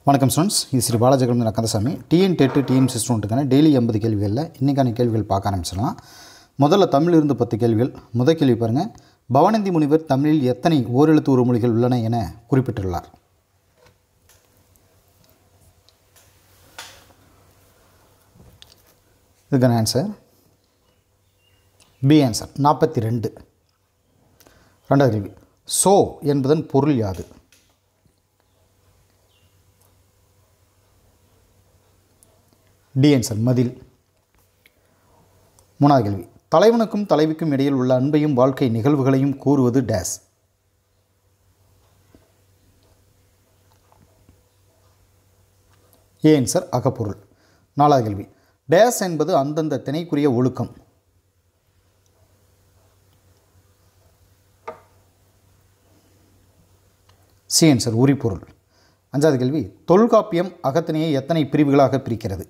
வணக்கம் ஸ்டூடெண்ட்ஸ் இது Sri Balajagalam Kandasamy TN TET TMC ஸ்டூடெண்ட்டுக்கான டெய்லி எண்பது கேள்விகளில் இன்றைக்கான கேள்விகள் பார்க்க ஆரம்பிச்சிடலாம் முதல்ல தமிழ் இருந்து பத்து கேள்விகள் முதல் கேள்வி பாருங்கள் பவனந்தி முனிவர் தமிழில் எத்தனை ஓரெழுத்து ஒரு மொழிகள் உள்ளன என குறிப்பிட்டுள்ளார் இதுக்கான ஆன்சர் பி ஆன்சர் நாற்பத்தி ரெண்டு ரெண்டாவது கேள்வி சோ என்பதன் பொருள் யாது டி ஆன்சர் மதில் மூணாவது கேள்வி தலைவனுக்கும் தலைவிக்கும் இடையில் உள்ள அன்பையும் வாழ்க்கை நிகழ்வுகளையும் கூறுவது டேஸ் ஏ ஆன்சர் அகப்பொருள் நாலாவது கேள்வி டேஸ் என்பது அந்தந்த திணைக்குரிய ஒழுக்கம் சி ஆன்சர் உரிப்பொருள் அஞ்சாவது கேள்வி தொல்காப்பியம் அகத்திணையை எத்தனை பிரிவுகளாக பிரிக்கிறது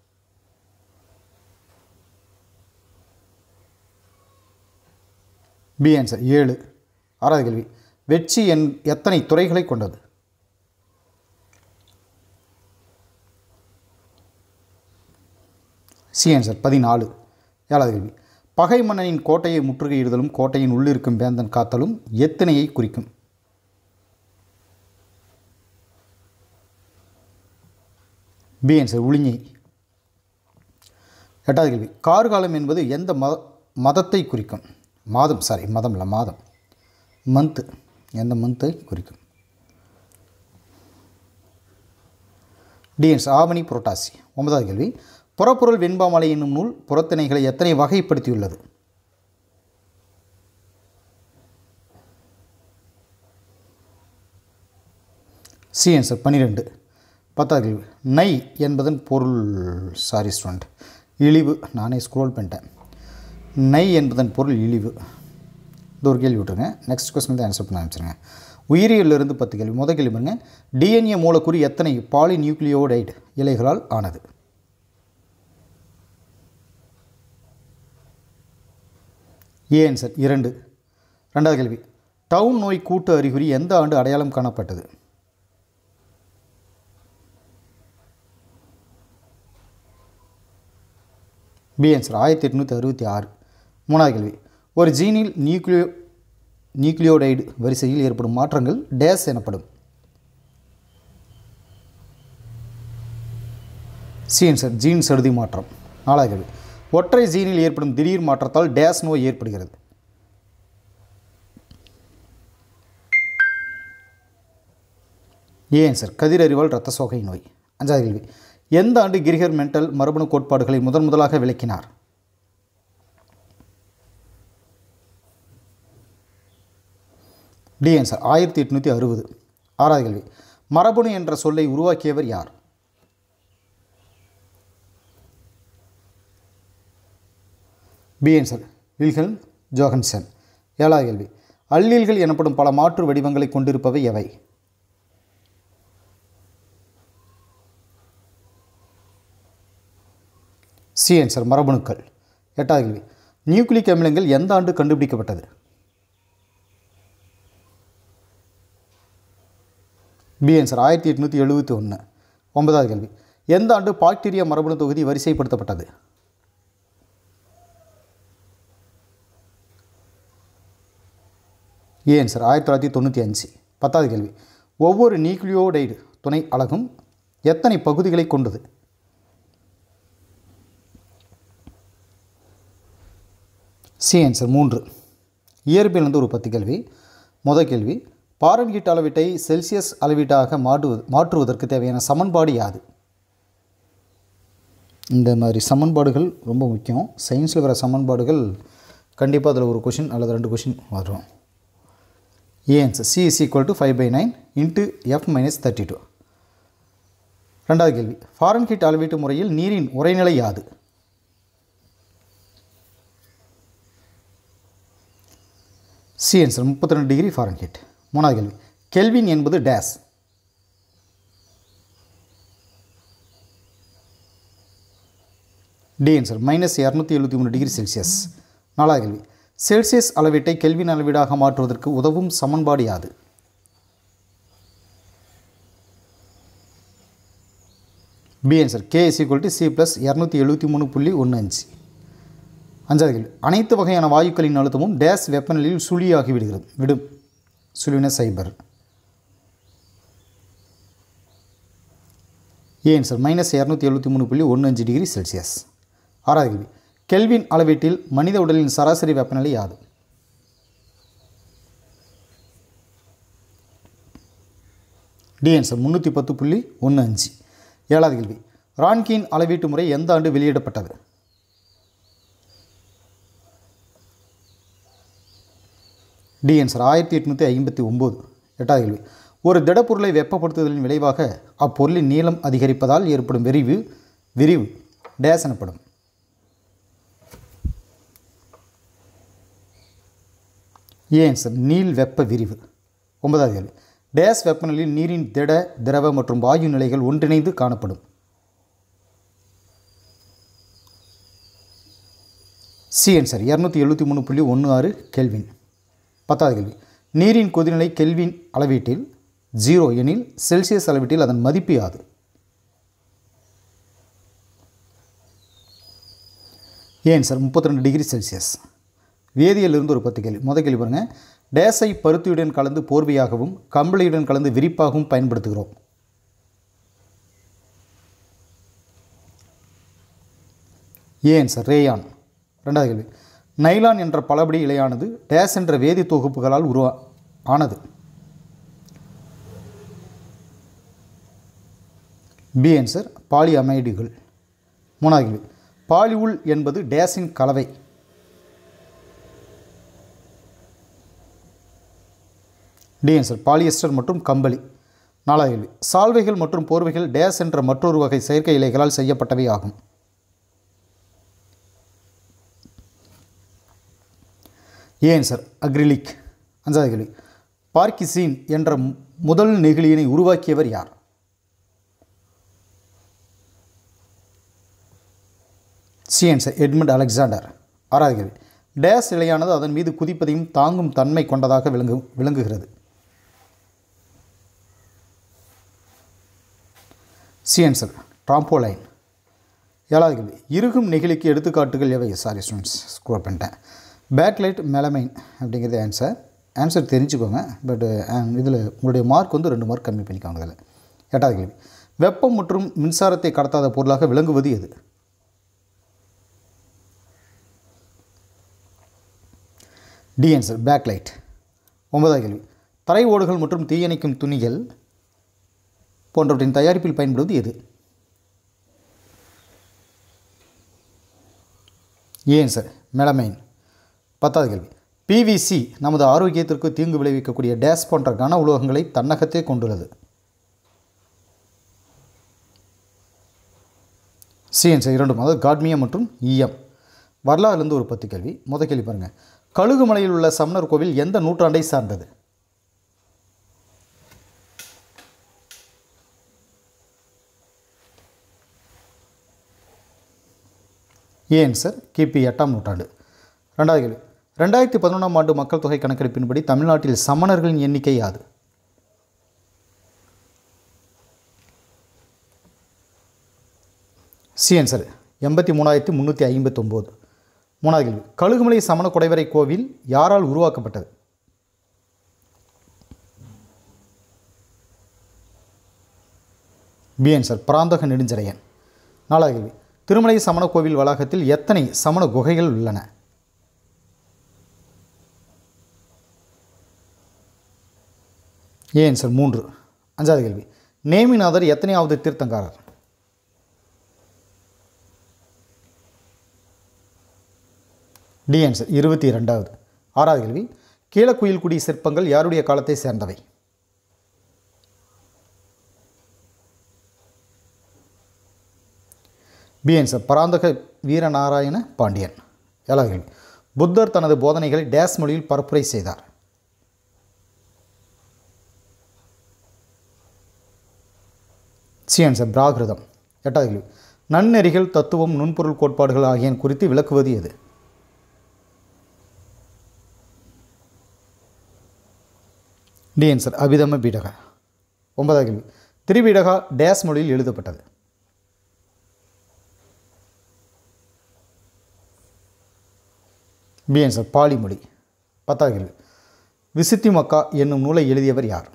பி ஆன்சர் ஏழு ஆறாவது கேள்வி வெற்றி என் எத்தனை துறைகளை கொண்டது சி ஆன்சர் பதினாலு ஏழாவது கேள்வி பகை மன்னனின் கோட்டையை முற்றுகையிடுதலும் கோட்டையின் உள்ளிருக்கும் வேந்தன் காத்தலும் எத்தனையை குறிக்கும் பி ஆன்சர் உளிஞை எட்டாவது கேள்வி கார்காலம் என்பது எந்த மத மதத்தை குறிக்கும் மாதம் சாரி மதம் இல்லை மாதம் மந்த்து எந்த மந்த்தை குறிக்கும் டிஎன்ஸ் ஆவணி புரட்டாசி ஒன்பதாவது கேள்வி புறப்பொருள் வெண்பாமலை என்னும் நூல் புறத்திணைகளை எத்தனை வகைப்படுத்தியுள்ளது சி ஆன்சர் பன்னிரெண்டு பத்தாவது கேள்வி நை என்பதன் பொருள் சாரி ஸ்டூடெண்ட் இழிவு நானே ஸ்க்ரோல் பண்ணிட்டேன் நை என்பதன் பொருள் இழிவு இது ஒரு கேள்வி விட்டுருங்க நெக்ஸ்ட் கொஸ்டின் தான் ஆன்சர் பண்ண ஆரம்பிச்சிருங்க உயிரியலிருந்து பத்து கேள்வி முதல் கேள்வி பாருங்க டிஎன்ஏ மூலக்கூறு எத்தனை பாலி நியூக்ளியோடைடு இலைகளால் ஆனது ஏ ஆன்சர் இரண்டு ரெண்டாவது கேள்வி டவுன் நோய் கூட்டு அறிகுறி எந்த ஆண்டு அடையாளம் காணப்பட்டது பி ஆன்சர் ஆயிரத்தி எட்நூற்றி அறுபத்தி ஆறு மூணாவது கேள்வி ஒரு ஜீனில் நியூக்ளியோ நியூக்ளியோடைடு வரிசையில் ஏற்படும் மாற்றங்கள் டேஸ் எனப்படும் சி ஆன்சர் ஜீன் சடுதி மாற்றம் நாலாவது கேள்வி ஒற்றை ஜீனில் ஏற்படும் திடீர் மாற்றத்தால் டேஸ் நோய் ஏற்படுகிறது ஏ ஆன்சர் கதிரறிவால் இரத்த சோகை நோய் அஞ்சாவது கேள்வி எந்த ஆண்டு கிரிகர் மென்டல் மரபணு கோட்பாடுகளை முதன் முதலாக விளக்கினார் டி ஆன்சர் ஆயிரத்தி எட்நூற்றி அறுபது ஆறாவது கேள்வி மரபணு என்ற சொல்லை உருவாக்கியவர் யார் பி ஆன்சர் வில்ஹெல் ஜோஹன்சன் ஏழாவது கேள்வி அல்லீல்கள் எனப்படும் பல மாற்று வடிவங்களை கொண்டிருப்பவை எவை சி ஆன்சர் மரபணுக்கள் எட்டாவது கேள்வி நியூக்ளிக் அமிலங்கள் எந்த ஆண்டு கண்டுபிடிக்கப்பட்டது பி ஆன்சர் ஆயிரத்தி எட்நூற்றி எழுபத்தி ஒன்று ஒன்பதாவது கேள்வி எந்த ஆண்டு பாக்டீரியா மரபணு தொகுதி வரிசைப்படுத்தப்பட்டது ஏ ஆன்சர் ஆயிரத்தி தொள்ளாயிரத்தி தொண்ணூற்றி அஞ்சு பத்தாவது கேள்வி ஒவ்வொரு நியூக்ளியோடைடு துணை அலகும் எத்தனை பகுதிகளை கொண்டது சி ஆன்சர் மூன்று இயற்பியலிருந்து ஒரு பத்து கேள்வி முதல் கேள்வி பாரன்ஹீட் அளவீட்டை செல்சியஸ் அளவீட்டாக மாற்றுவது மாற்றுவதற்கு தேவையான சமன்பாடு யாது இந்த மாதிரி சமன்பாடுகள் ரொம்ப முக்கியம் சயின்ஸில் வர சமன்பாடுகள் கண்டிப்பாக அதில் ஒரு கொஷின் அல்லது ரெண்டு கொஷின் வரும் A answer C is equal to five by nine into F minus thirty two ரெண்டாவது கேள்வி ஃபாரன்ஹீட் அளவீட்டு முறையில் நீரின் உரைநிலை யாது சி ஆன்சர் முப்பத்தி ரெண்டு டிகிரி ஃபாரன்ஹீட் மூணாவது கேள்வி கெல்வின் என்பது டேஸ் டி ஆன்சர் மைனஸ் இரநூத்தி எழுபத்தி மூணு டிகிரி செல்சியஸ் நாலாவது கேள்வி செல்சியஸ் அளவீட்டை கெல்வின் அளவீடாக மாற்றுவதற்கு உதவும் சமன்பாடு யாது B answer K is equal to C plus இரநூத்தி எழுபத்தி மூணு புள்ளி ஒன்று அஞ்சு அஞ்சாவது கேள்வி அனைத்து வகையான வாயுக்களின் அழுத்தமும் டேஸ் வெப்பநிலையில் சுழியாகி விடுகிறது விடும் சுழின சைபர் ஏ ஆன்சர் மைனஸ் இரநூத்தி எழுபத்தி மூணு புள்ளி ஒன்று அஞ்சு டிகிரி செல்சியஸ் ஆறாவது கேள்வி கெல்வின் அளவீட்டில் மனித உடலின் சராசரி வெப்பநிலை யாது டி ஆன்சர் முந்நூற்றி பத்து புள்ளி ஒன்று அஞ்சு ஏழாவது கேள்வி ரான்கியின் அளவீட்டு முறை எந்த ஆண்டு வெளியிடப்பட்டது டி ஆன்சர் ஆயிரத்தி எட்நூற்றி ஐம்பத்தி ஒம்பது எட்டாவது கேள்வி ஒரு திடப்பொருளை வெப்பப்படுத்துதலின் விளைவாக அப்பொருளின் நீளம் அதிகரிப்பதால் ஏற்படும் விரிவு விரிவு டேஸ் எனப்படும் ஏ ஆன்சர் நீள் வெப்ப விரிவு ஒன்பதாவது கேள்வி டேஸ் வெப்பநிலையில் நீரின் திட திரவ மற்றும் வாயு நிலைகள் ஒன்றிணைந்து காணப்படும் சி ஆன்சர் இரநூத்தி எழுபத்தி மூணு புள்ளி ஒன்று ஆறு கெல்வின் பத்தாவது கேள்வி நீரின் கொதிநிலை கெல்வின் அளவீட்டில் ஜீரோ எனில் செல்சியஸ் அளவீட்டில் அதன் மதிப்பு யாது ஏன் சார் முப்பத்தி ரெண்டு டிகிரி செல்சியஸ் வேதியிலிருந்து ஒரு பத்து கேள்வி முத கேள்வி பாருங்கள் டேஸை பருத்தியுடன் கலந்து போர்வையாகவும் கம்பளியுடன் கலந்து விரிப்பாகவும் பயன்படுத்துகிறோம் ஏன் சார் ரேயான் ரெண்டாவது கேள்வி நைலான் என்ற பலபடி இலையானது டேஸ் என்ற வேதி தொகுப்புகளால் உருவா ஆனது பி ஆன்சர் பாலி அமைடுகள் மூணாவது கேள்வி பாலிவுல் என்பது டேஸின் கலவை டி ஆன்சர் பாலியஸ்டர் மற்றும் கம்பளி நாலாவது கேள்வி சால்வைகள் மற்றும் போர்வைகள் டேஸ் என்ற மற்றொரு வகை செயற்கை இலைகளால் செய்யப்பட்டவை ஆகும் ஏன் சார் அக்ரிலிக் அஞ்சாவது கேள்வி பார்க்கிசீன் என்ற மு- முதல் நெகிழியினை உருவாக்கியவர் யார் சி ஆன்சர் எட்மண்ட் அலெக்சாண்டர் ஆறாவது கேள்வி டேஸ் இலையானது அதன் மீது குதிப்பதையும் தாங்கும் தன்மை கொண்டதாக விளங்கு விளங்குகிறது சி ஆன்சர் ட்ராம்போலைன் ஏழாவது கேள்வி இறுகும் நெகிழிக்கு எடுத்துக்காட்டுகள் எவை சாரி ஸ்டூடெண்ட்ஸ் ஸ்கோர் பண்ணிட்டேன் பேக்லைட் மெலமைன் அப்படிங்கிறது ஆன்சர் ஆன்சர் தெரிஞ்சுக்கோங்க பட் இதில் உங்களுடைய மார்க் வந்து ரெண்டு மார்க் கம்மி பண்ணிக்கோங்க இதில் எட்டாவது கேள்வி வெப்பம் மற்றும் மின்சாரத்தை கடத்தாத பொருளாக விளங்குவது எது டி ஆன்சர் பேக்லைட் ஒன்பதாவது கேள்வி தரை ஓடுகள் மற்றும் தீயணைக்கும் துணிகள் போன்றவற்றின் தயாரிப்பில் பயன்படுவது எது ஏன் சார் மெலமைன் பத்தாவது கேள்வி பிவிசி நமது ஆரோக்கியத்திற்கு தீங்கு விளைவிக்கக்கூடிய டேஸ் போன்ற கன உலோகங்களை தன்னகத்தே கொண்டுள்ளது சிஎன்ஸ் இரண்டும் அதாவது காட்மியம் மற்றும் ஈயம் வரலாறுலேருந்து ஒரு பத்து கேள்வி முத கேள்வி பாருங்கள் கழுகுமலையில் உள்ள சமணர் கோவில் எந்த நூற்றாண்டை சார்ந்தது ஏன் சார் கிபி எட்டாம் நூற்றாண்டு ரெண்டாவது கேள்வி ரெண்டாயிரத்தி பதினொன்றாம் ஆண்டு மக்கள் தொகை கணக்கெடுப்பின்படி தமிழ்நாட்டில் சமணர்களின் எண்ணிக்கை யாது சி ஆன்சர் எண்பத்தி மூணாயிரத்தி முந்நூற்றி ஐம்பத்தொம்போது மூணாவது கேள்வி கழுகுமலை சமண குடைவரை கோவில் யாரால் உருவாக்கப்பட்டது பி ஆன்சர் பிராந்தக நெடுஞ்சரையன் நாலாவது கேள்வி திருமலை சமண கோவில் வளாகத்தில் எத்தனை சமண குகைகள் உள்ளன ஏ ஆன்சர் மூன்று அஞ்சாவது கேள்வி நேமிநாதர் எத்தனையாவது தீர்த்தங்காரர் டி ஆன்சர் இருபத்தி ரெண்டாவது ஆறாவது கேள்வி கீழக்குயில்குடி சிற்பங்கள் யாருடைய காலத்தை சேர்ந்தவை பி ஆன்சர் பராந்தக வீரநாராயண பாண்டியன் ஏழாவது கேள்வி புத்தர் தனது போதனைகளை டேஸ் மொழியில் பரப்புரை செய்தார் சி ஆன்சர் பிராகிருதம் எட்டாவது கேள்வி நன்னெறிகள் தத்துவம் நுண்பொருள் கோட்பாடுகள் ஆகியன குறித்து விளக்குவது எது டி ஆன்சர் அபிதம பீடகா ஒன்பதாவது கேள்வி திரிபீடகா டேஸ் மொழியில் எழுதப்பட்டது பி ஆன்சர் பாலி மொழி பத்தாவது கேள்வி விசித்தி மக்கா என்னும் நூலை எழுதியவர் யார்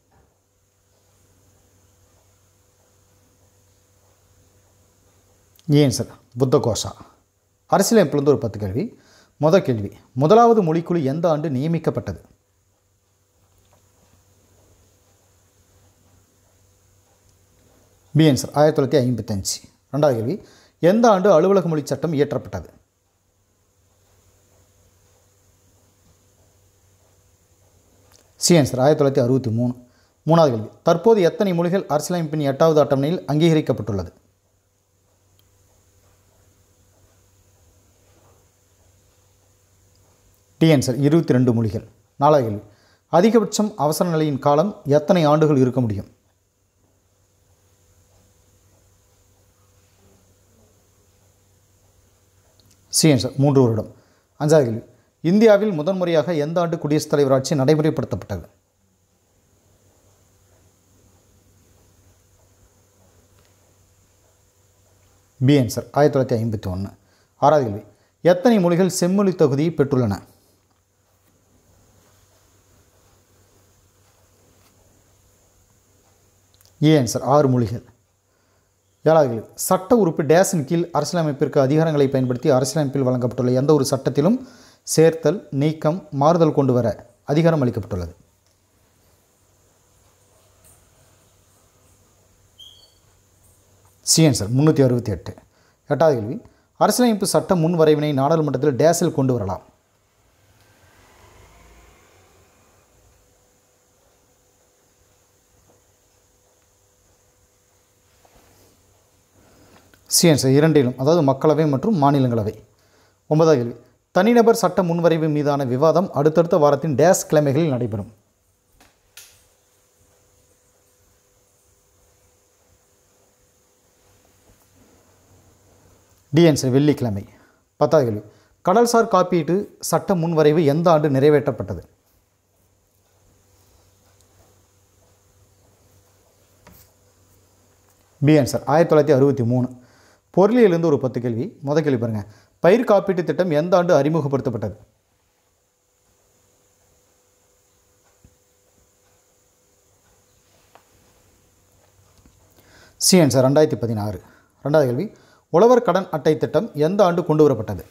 ஏன் சார் புத்த கோஷா அரசியலமைப்பிலிருந்து ஒரு பத்து கேள்வி முதல் கேள்வி முதலாவது மொழிக்குழு எந்த ஆண்டு நியமிக்கப்பட்டது பி ஆன்சர் ஆயிரத்தி தொள்ளாயிரத்தி ஐம்பத்தஞ்சு ரெண்டாவது கேள்வி எந்த ஆண்டு அலுவலக மொழி சட்டம் இயற்றப்பட்டது சி ஆன்சர் ஆயிரத்தி தொள்ளாயிரத்தி அறுபத்தி மூணு மூணாவது கேள்வி தற்போது எத்தனை மொழிகள் அரசியலமைப்பின் எட்டாவது அட்டவணையில் அங்கீகரிக்கப்பட்டுள்ளது டி ஆன்சர் இருபத்தி ரெண்டு மொழிகள் நாலாவது கேள்வி அதிகபட்சம் அவசர நிலையின் காலம் எத்தனை ஆண்டுகள் இருக்க முடியும் சி ஆன்சர் மூன்று வருடம் அஞ்சாவது கேள்வி இந்தியாவில் முதன்முறையாக எந்த ஆண்டு குடியரசுத் தலைவர் ஆட்சி நடைமுறைப்படுத்தப்பட்டது பி ஆன்சர் ஆயிரத்தி தொள்ளாயிரத்தி ஐம்பத்தி ஒன்று ஆறாவது கேள்வி எத்தனை மொழிகள் செம்மொழி தொகுதியை பெற்றுள்ளன ஏ ஆன்சர் ஆறு மொழிகள் ஏழாவது கேள்வி சட்ட உறுப்பு டேஸின் கீழ் அரசியலமைப்பிற்கு அதிகாரங்களை பயன்படுத்தி அரசியலமைப்பில் வழங்கப்பட்டுள்ள எந்த ஒரு சட்டத்திலும் சேர்த்தல் நீக்கம் மாறுதல் கொண்டு வர அதிகாரம் அளிக்கப்பட்டுள்ளது சி ஆன்சர் முந்நூற்றி அறுபத்தி எட்டு எட்டாவது கேள்வி அரசியலமைப்பு சட்ட முன் வரைவினை நாடாளுமன்றத்தில் டேஸில் கொண்டு வரலாம் சி ஆன்சர் இரண்டிலும் அதாவது மக்களவை மற்றும் மாநிலங்களவை ஒன்பதாவது கேள்வி தனிநபர் சட்ட முன்வரைவு மீதான விவாதம் அடுத்தடுத்த வாரத்தின் டேஸ் கிழமைகளில் நடைபெறும் டி ஆன்சர் வெள்ளிக்கிழமை பத்தாவது கேள்வி கடல்சார் காப்பீட்டு சட்ட முன்வரைவு எந்த ஆண்டு நிறைவேற்றப்பட்டது பி ஆன்சர் ஆயிரத்தி தொள்ளாயிரத்தி அறுபத்தி மூணு பொருளியலிருந்து ஒரு பத்து கேள்வி முத கேள்வி பாருங்கள் பயிர் காப்பீட்டு திட்டம் எந்த ஆண்டு அறிமுகப்படுத்தப்பட்டது சி ஆன்சர் ரெண்டாயிரத்தி பதினாறு ரெண்டாவது கேள்வி உழவர் கடன் அட்டை திட்டம் எந்த ஆண்டு கொண்டு வரப்பட்டது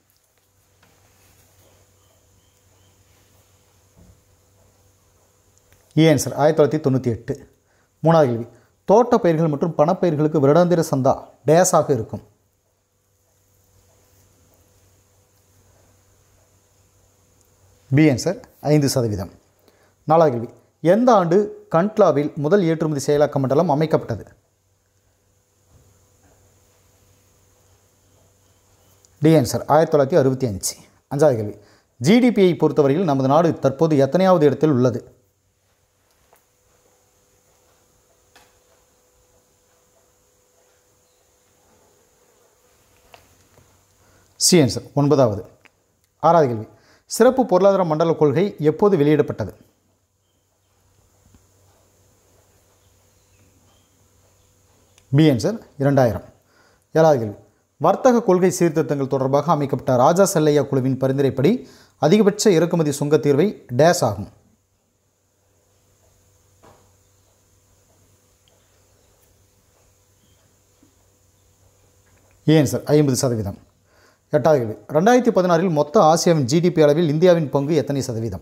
ஏ ஆன்சர் ஆயிரத்தி தொள்ளாயிரத்தி தொண்ணூற்றி எட்டு மூணாவது கேள்வி தோட்ட பயிர்கள் மற்றும் பணப்பயிர்களுக்கு வருடாந்திர சந்தா டேஸாக இருக்கும் பி ஆன்சர் ஐந்து சதவீதம் நாலாவது கேள்வி எந்த ஆண்டு கண்ட்லாவில் முதல் ஏற்றுமதி செயலாக்க மண்டலம் அமைக்கப்பட்டது டி ஆன்சர் ஆயிரத்தி தொள்ளாயிரத்தி அறுபத்தி அஞ்சு அஞ்சாவது கேள்வி ஜிடிபியை பொறுத்தவரையில் நமது நாடு தற்போது எத்தனையாவது இடத்தில் உள்ளது சி ஆன்சர் ஒன்பதாவது ஆறாவது கேள்வி சிறப்பு பொருளாதார மண்டல கொள்கை எப்போது வெளியிடப்பட்டது பி ஆன்சர் இரண்டாயிரம் ஏழாவது கேள்வி வர்த்தக கொள்கை சீர்திருத்தங்கள் தொடர்பாக அமைக்கப்பட்ட ராஜா செல்லையா குழுவின் பரிந்துரைப்படி அதிகபட்ச இறக்குமதி சுங்கத் தீர்வை டேஸ் ஆகும் ஏன் சார் ஐம்பது சதவீதம் எட்டாவது கேள்வி ரெண்டாயிரத்தி பதினாறில் மொத்த ஆசியாவின் ஜிடிபி அளவில் இந்தியாவின் பங்கு எத்தனை சதவீதம்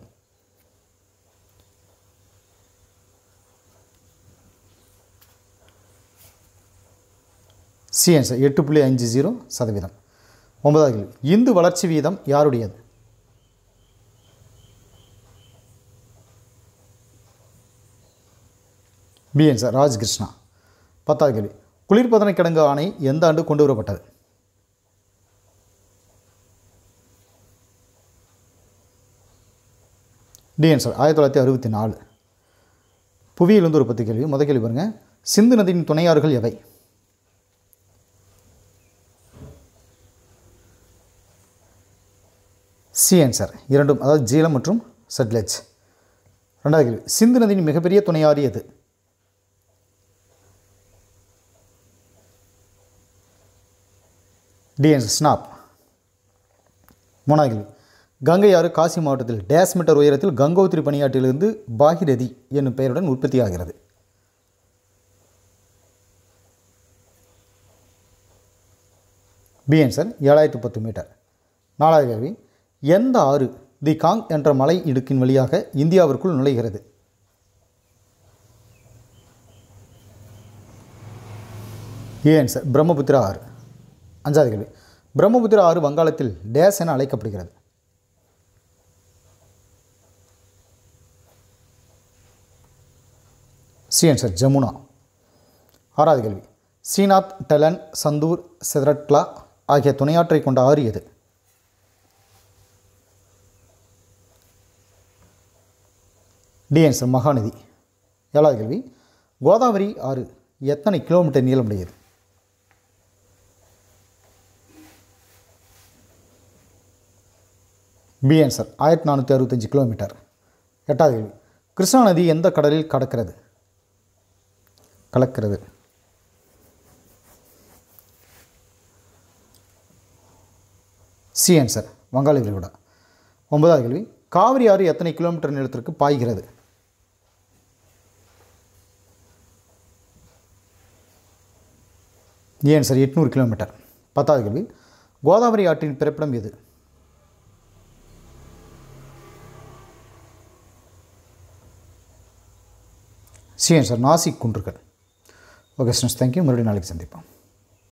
சி ஆன்சர் எட்டு புள்ளி அஞ்சு ஜீரோ சதவீதம் ஒன்பதாவது கேள்வி இந்து வளர்ச்சி வீதம் யாருடையது பி ஆன்சர் ராஜ் கிருஷ்ணா பத்தாவது கேள்வி குளிர்பதன கிடங்கு ஆணை எந்த ஆண்டு கொண்டு வரப்பட்டது டி ஆன்சர் ஆயிரத்தி தொள்ளாயிரத்தி அறுபத்தி நாலு புவியிலிருந்து ஒரு பத்து கேள்வி முதல் கேள்வி பாருங்கள் சிந்து நதியின் துணையாறுகள் எவை சி ஆன்சர் இரண்டும் அதாவது ஜீலம் மற்றும் சட்லஜ் ரெண்டாவது கேள்வி சிந்து நதியின் மிகப்பெரிய துணையாறு எது டி ஆன்சர் ஸ்னாப் மூணாவது கேள்வி கங்கை ஆறு காசி மாவட்டத்தில் டேஸ் மீட்டர் உயரத்தில் கங்கோத்திரி பனியாற்றிலிருந்து பாகிரதி என்னும் பெயருடன் உற்பத்தியாகிறது பி ஆன்சர் ஏழாயிரத்து பத்து மீட்டர் நாலாவது கேள்வி எந்த ஆறு தி காங் என்ற மலை இடுக்கின் வழியாக இந்தியாவிற்குள் நுழைகிறது ஏ ஆன்சர் பிரம்மபுத்திரா ஆறு அஞ்சாவது கேள்வி பிரம்மபுத்திரா ஆறு வங்காளத்தில் டேஸ் என அழைக்கப்படுகிறது சி ஆன்சர் ஜமுனா ஆறாவது கேள்வி ஸ்ரீநாத் டெலன் சந்தூர் செதரட்லா ஆகிய துணையாற்றை கொண்ட ஆறு எது டி ஆன்சர் மகாநதி ஏழாவது கேள்வி கோதாவரி ஆறு எத்தனை கிலோமீட்டர் நீளமுடையது பி ஆன்சர் ஆயிரத்தி நானூற்றி அறுபத்தஞ்சு கிலோமீட்டர் எட்டாவது கேள்வி கிருஷ்ணா நதி எந்த கடலில் கடக்கிறது கலக்கிறது சி ஆன்சர் வங்காள விரிகுடா ஒன்பதாவது கேள்வி காவிரி ஆறு எத்தனை கிலோமீட்டர் நீளத்திற்கு பாய்கிறது ஏ ஆன்சர் எட்நூறு கிலோமீட்டர் பத்தாவது கேள்வி கோதாவரி ஆற்றின் பிறப்பிடம் எது சி ஆன்சர் நாசிக் குன்றுகள் ஓகே ஸ்டூடெண்ட்ஸ் தேங்க்யூ மறுபடியும் நாளைக்கு சந்திப்போம்